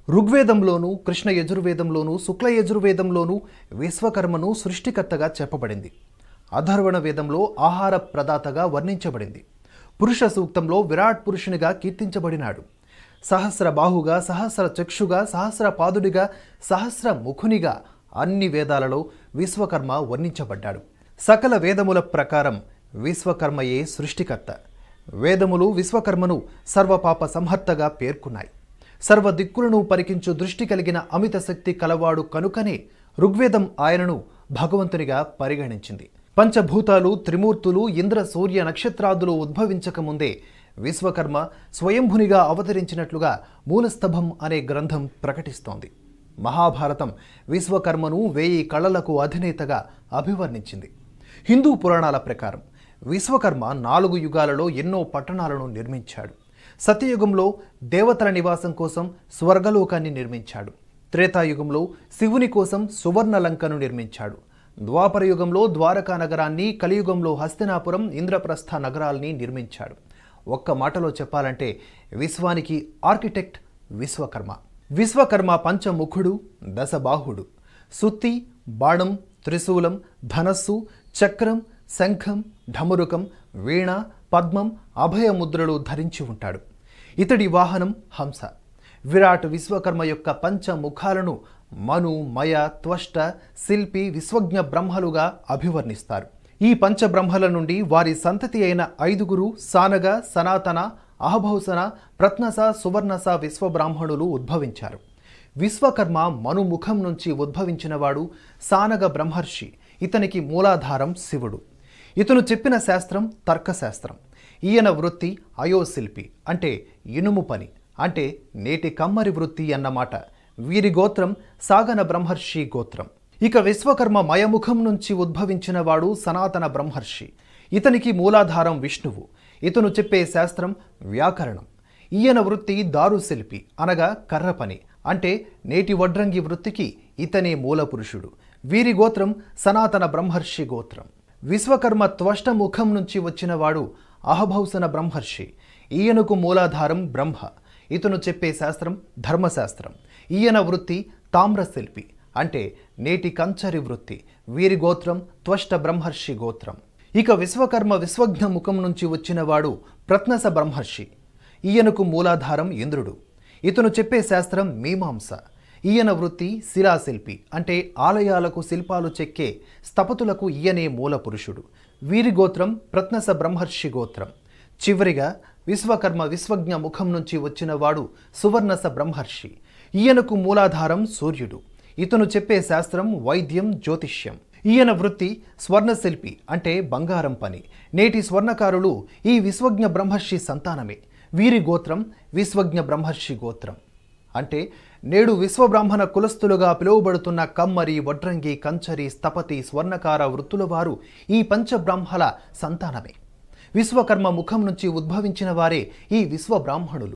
ఋగ్వేదంలోనూ కృష్ణ యజుర్వేదంలోనూ శుక్ల యజుర్వేదంలోనూ విశ్వకర్మను సృష్టికర్తగా చెప్పబడింది అధర్వణ వేదంలో ఆహార ప్రదాతగా వర్ణించబడింది పురుష సూక్తంలో విరాట్ పురుషునిగా కీర్తించబడినాడు సహస్ర బాహుగా సహస్ర చక్షుగా సహస్ర పాదుడిగా సహస్ర ముఖునిగా అన్ని వేదాలలో విశ్వకర్మ వర్ణించబడ్డాడు సకల వేదముల ప్రకారం విశ్వకర్మయే సృష్టికర్త వేదములు విశ్వకర్మను సర్వపాప సంహర్తగా పేర్కొన్నాయి సర్వ దిక్కులను పరికించు దృష్టి కలిగిన అమిత శక్తి కలవాడు కనుకనే ఋగ్వేదం ఆయనను భగవంతునిగా పరిగణించింది పంచభూతాలు త్రిమూర్తులు ఇంద్ర సూర్య నక్షత్రాదులు ఉద్భవించకముందే విశ్వకర్మ స్వయంభునిగా అవతరించినట్లుగా మూలస్తభం అనే గ్రంథం ప్రకటిస్తోంది మహాభారతం విశ్వకర్మను వేయి కళలకు అధినేతగా అభివర్ణించింది హిందూ పురాణాల ప్రకారం విశ్వకర్మ నాలుగు యుగాలలో ఎన్నో పట్టణాలను నిర్మించాడు సత్యయుగంలో దేవతల నివాసం కోసం స్వర్గలోకాన్ని నిర్మించాడు త్రేతాయుగంలో శివుని కోసం సువర్ణలంకను నిర్మించాడు ద్వాపర యుగంలో ద్వారకా నగరాన్ని కలియుగంలో హస్తినాపురం ఇంద్రప్రస్థ నగరాల్ని నిర్మించాడు ఒక్క మాటలో చెప్పాలంటే విశ్వానికి ఆర్కిటెక్ట్ విశ్వకర్మ విశ్వకర్మ పంచముఖుడు దశబాహుడు సుత్తి బాణం త్రిశూలం ధనస్సు చక్రం శంఖం ఢమురుకం వీణ పద్మం అభయముద్రలు ధరించి ఉంటాడు ఇతడి వాహనం హంస విరాట్ విశ్వకర్మ యొక్క పంచముఖాలను మను మయ త్వష్ట శిల్పి విశ్వజ్ఞ బ్రహ్మలుగా అభివర్ణిస్తారు ఈ పంచబ్రహ్మల నుండి వారి సంతతి అయిన ఐదుగురు సానగ సనాతన అహభౌసన ప్రత్నస సువర్ణస విశ్వబ్రాహ్మణులు ఉద్భవించారు విశ్వకర్మ మనుముఖం నుంచి ఉద్భవించినవాడు సానగ బ్రహ్మర్షి ఇతనికి మూలాధారం శివుడు ఇతను చెప్పిన శాస్త్రం తర్కశాస్త్రం ఈయన వృత్తి అయోశిల్పి అంటే ఇనుము పని అంటే నేటి కమ్మరి వృత్తి అన్నమాట వీరి గోత్రం సాగన బ్రహ్మర్షి గోత్రం ఇక విశ్వకర్మ మయముఖం నుంచి ఉద్భవించిన వాడు సనాతన బ్రహ్మర్షి ఇతనికి మూలాధారం విష్ణువు ఇతను చెప్పే శాస్త్రం వ్యాకరణం ఈయన వృత్తి దారుశిల్పి అనగా కర్ర పని అంటే నేటి వడ్రంగి వృత్తికి ఇతనే మూల పురుషుడు వీరి గోత్రం సనాతన బ్రహ్మర్షి గోత్రం విశ్వకర్మ త్వష్ట ముఖం నుంచి వచ్చినవాడు అహభౌసన బ్రహ్మర్షి ఈయనకు మూలాధారం బ్రహ్మ ఇతను చెప్పే శాస్త్రం ధర్మశాస్త్రం ఈయన వృత్తి తామ్రశిల్పి అంటే నేటి కంచరి వృత్తి వీరి గోత్రం త్వష్ట బ్రహ్మర్షి గోత్రం ఇక విశ్వకర్మ విశ్వజ్ఞ ముఖం నుంచి వచ్చినవాడు ప్రత్నస బ్రహ్మర్షి ఈయనకు మూలాధారం ఇంద్రుడు ఇతను చెప్పే శాస్త్రం మీమాంస ఈయన వృత్తి శిలాశిల్పి అంటే ఆలయాలకు శిల్పాలు చెక్కే స్థపతులకు ఈయనే మూల పురుషుడు వీరి గోత్రం ప్రత్నస బ్రహ్మర్షి గోత్రం చివరిగా విశ్వకర్మ విశ్వజ్ఞ ముఖం నుంచి వచ్చినవాడు సువర్ణస బ్రహ్మర్షి ఈయనకు మూలాధారం సూర్యుడు ఇతను చెప్పే శాస్త్రం వైద్యం జ్యోతిష్యం ఈయన వృత్తి స్వర్ణశిల్పి అంటే బంగారం పని నేటి స్వర్ణకారులు ఈ విశ్వజ్ఞ బ్రహ్మర్షి సంతానమే వీరి గోత్రం విశ్వజ్ఞ బ్రహ్మర్షి గోత్రం అంటే నేడు విశ్వబ్రాహ్మణ కులస్థులుగా పిలువబడుతున్న కమ్మరి వడ్రంగి కంచరి స్థపతి స్వర్ణకార వృత్తుల వారు ఈ పంచబ్రాహ్మల సంతానమే విశ్వకర్మ ముఖం నుంచి ఉద్భవించిన వారే ఈ విశ్వబ్రాహ్మణులు